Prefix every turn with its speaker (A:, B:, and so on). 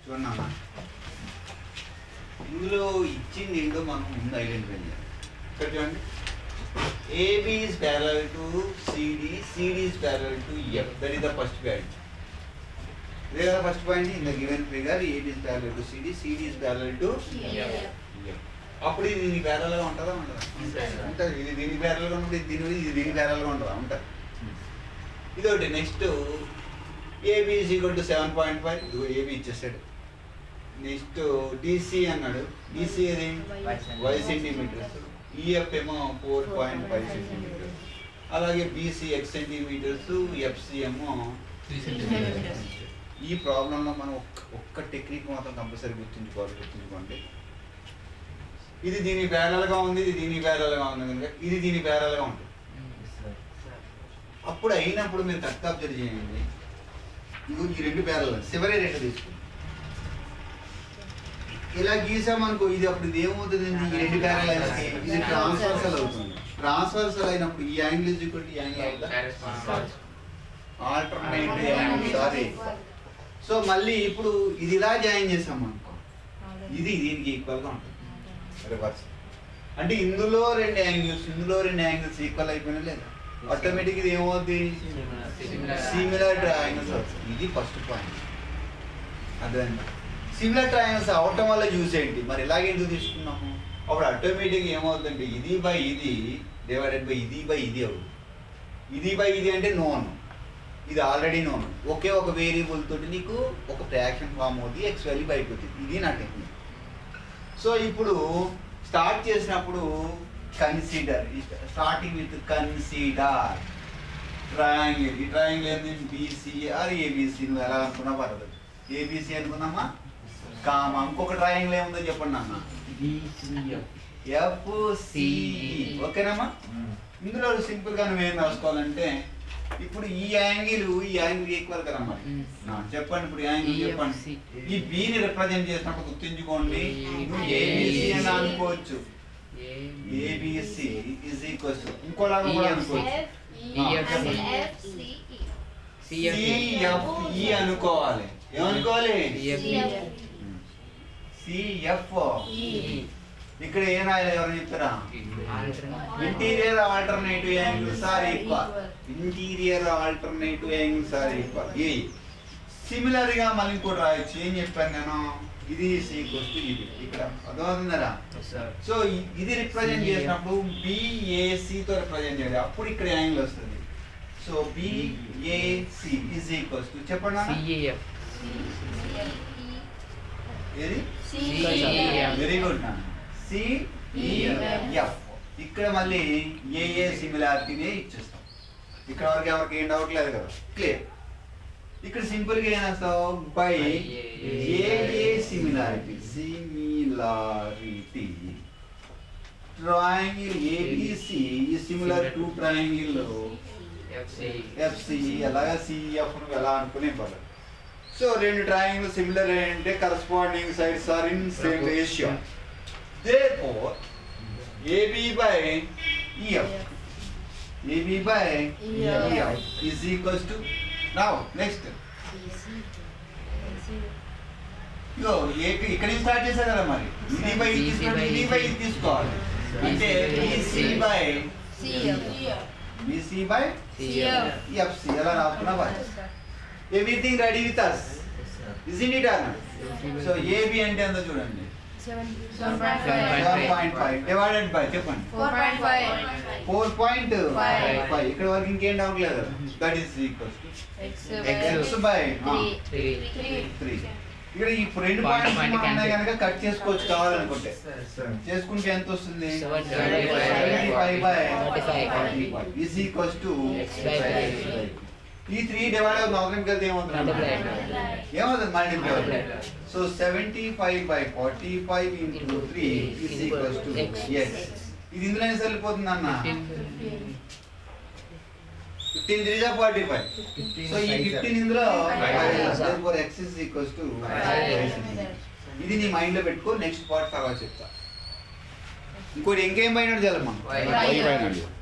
A: చూడండి అన్న ఇందులో ఇచ్చింది ఏంటో మనం ముందు ఐడెంటిఫై చేయాలి ఇక్కడ చూడండి A B is parallel to C D C D is parallel to F that is the first point ఇదే కదా first point in the given figure A B is parallel to C D C D is parallel to F అప్పుడు ఇది దీనికి parallel గా ఉంటుందా ఉండదా
B: ఉంటుంది.
A: ఉంటుంది ఇది దీనికి ప్యారల్ గా ఉంటుంది ఇది దీని ఇది దీనికి ప్యారల్ గా ఉంటుందా ఉంటుంది ఇది ఒకటి next A B is equal to seven point five ఇదిగో ఏబి ఇచ్చేసాడు నెక్స్ట్ డిసి అన్నాడు డిసి ఏది వై సెంటీమీటర్స్ ఈఎఫ్ ఏమో ఫోర్ పాయింట్ ఫైవ్ సెంటీమీటర్స్ అలాగే బీసీ ఎక్స్ సెంటీమీటర్స్ ఎఫ్సి ఏమో ఈ ప్రాబ్లంలో మనం ఒక్క ఒక్క టెక్నిక్ మాత్రం కంపల్సరీ గుర్తుంచుకోవాలి గుర్తుంచుకోండి ఇది దీని గా ఉంది ఇది దీని గా ఉంది కనుక ఇది దీని గా ఉంటుంది అప్పుడు అయినప్పుడు మీరు కరెక్ట్ అబ్జర్వ్ చేయండి ఇగో ఈ రెండు పేర్లు చివరి రెండు తీసుకోండి ఇలా గీసామనుకో ఇది అప్పుడు ఇది ఏమవుతుంది ఈ రెండు పేర్లు ఇది ట్రాన్స్వర్సల్ అవుతుంది ట్రాన్స్వర్సల్ అయినప్పుడు ఈ angle is equal to angle అవుతా ఆల్టర్నేట్ యాంగిల్ సారీ సో మళ్ళీ ఇప్పుడు ఇది ఇలా జాయిన్ చేసాం అనుకో ఇది దీనికి ఈక్వల్ గా ఉంటుంది రివర్స్ అంటే ఇందులో రెండు యాంగిల్స్ ఇందులో రెండు యాంగిల్స్ ఈక్వల్ అయిపోయినా లేదా ఆటోమేటిక్ ఇది ఏమవుతుంది సిమిలర్ ట్రయాంగిల్స్ వస్తాయి ఇది ఫస్ట్ పాయింట్ అదే సిమిలర్ ట్రయాంగిల్స్ అవటం వల్ల యూస్ ఏంటి మరి ఇలాగే ఎందుకు తీసుకున్నాము అప్పుడు ఆటోమేటిక్ ఏమవుతుందంటే ఇది బై ఇది డివైడెడ్ బై ఇది బై ఇది అవుతుంది ఇది బై ఇది అంటే నోన్ ఇది ఆల్రెడీ నోన్ ఒకే ఒక వేరియబుల్ తోటి నీకు ఒక ఫ్రాక్షన్ ఫామ్ అవుతుంది ఎక్స్ వాల్యూ బయటకు వచ్చింది ఇది నా టెక్నిక్ సో ఇప్పుడు స్టార్ట్ చేసినప్పుడు consider starting with consider triangle ఈ ట్రయాంగిల్ ఏంది బీసీఆర్ ఏబిసి నువ్వు ఎలా అనుకున్నా పర్లేదు ఏబిసి అనుకున్నామా కామా ఇంకొక ట్రయాంగిల్ ఏముందో చెప్పండి అన్న ఎఫ్ ఓకేనమ్మా ఇందులో సింపుల్ గా నువ్వేం రాసుకోవాలంటే ఇప్పుడు ఈ యాంగిల్ ఈ యాంగిల్ ఈక్వల్ కదా మరి
B: Mm.
A: నా, చెప్పండి ఇప్పుడు యాంగిల్ చెప్పండి ఈ B ని రిప్రజెంట్ చేసినప్పుడు గుర్తుంచుకోండి నువ్వు ఏబిసి అని అనుకోవచ్చు ఏబిసి ఇస్ ఈక్వల్స్ ఇంకోలాగా కూడా అనుకోవచ్చు సిఎఫ్ఈ అనుకోవాలి ఏమనుకోవాలి సిఎఫ్ ఇక్కడ ఏం రాయాలి ఎవరు చెప్తారా interior alternative angles are equal interior alternative angles are equal ఏ సిమిలర్ గా మళ్ళీ ఇంకోటి రాయొచ్చు ఏం చెప్పాను నేను ఇది ఈక్వల్స్ టు ఇది ఇక్కడ అర్థమవుతుందరా సో ఇ- ఇది రిప్రజెంట్ చేసినప్పుడు బిఏసి తో రిప్రజెంట్ చేయాలి అప్పుడు ఇక్కడ యాంగిల్ వస్తుంది so B A C is equals to చెప్పండి అన్న. ఏది వెరీ గుడ్ సిఎఫ్ ఇక్కడ మళ్ళీ ఏఏ సిమిలారిటీనే ఇచ్చేస్తాం ఇక్కడ వరకు ఎవరికి ఏం డౌట్ లేదు కదా క్లియర్ ఇక్కడ సింపుల్ గా ఏం వేస్తావు by A A similarity similarity triangle A B C similar to triangle F C ఎలాగా సిఎఫ్ ఎలా అనుకునే పర్లేదు సో రెండు ట్రయాంగిల్ సిమిలర్ అంటే corresponding sides are in same ratio therefore AB by EF AB by EF is equals to now next ఇగో A P ఇక్కడ నుంచి start చేశా కదా మరి ఇది బై ఇది తీసుకోండి ఇది బై ఇది తీసుకోవాలి అంటే B C by B C by F C ఎలా రాస్తున్నా by everything ready with us is in it అన్న సో ఏబి అంటే ఎంతో చూడండి seven point five divided by చెప్పండి ఫోర్ పాయింట్ ఫైవ్ ఇక్కడ వరకు ఇంకేం డౌట్ లేదు that is equals X by three ఇక్కడ ఈ రెండు
B: Point,
A: పాయింట్స్
B: point
A: ఉన్నాయి
B: cancel.
A: కనుక కట్ చేసుకోవచ్చు కావాలనుకుంటే చేసుకుంటే ఎంత వస్తుంది
B: Seven
A: five by
B: Forty-five.
A: Is equals to
B: X by five.
A: ఈ త్రీ డివైడ్ అవుతుంది అవసరం కలిసి ఏమవుతుంది
B: Multiply.
A: ఏమవుతుంది multiply
B: Multiply.
A: So seventy five by forty five into three is equals to
B: X.
A: X ఇది ఇందులోనే సరిపోతుంది అన్న ఫిఫ్టీన్ త్రీ జా ఫార్టీ ఫైవ్ సో ఈ ఫిఫ్టీన్ ఇందులో
B: Five.
A: X is equals to
B: Five.
A: ఇది నీ మైండ్ లో పెట్టుకో నెక్స్ట్ పార్ట్ తర్వాత చెప్తా ఇంకోటి ఇంకేం పోయినాడు చాలా మనం
B: Y.
A: Y పోయినాడు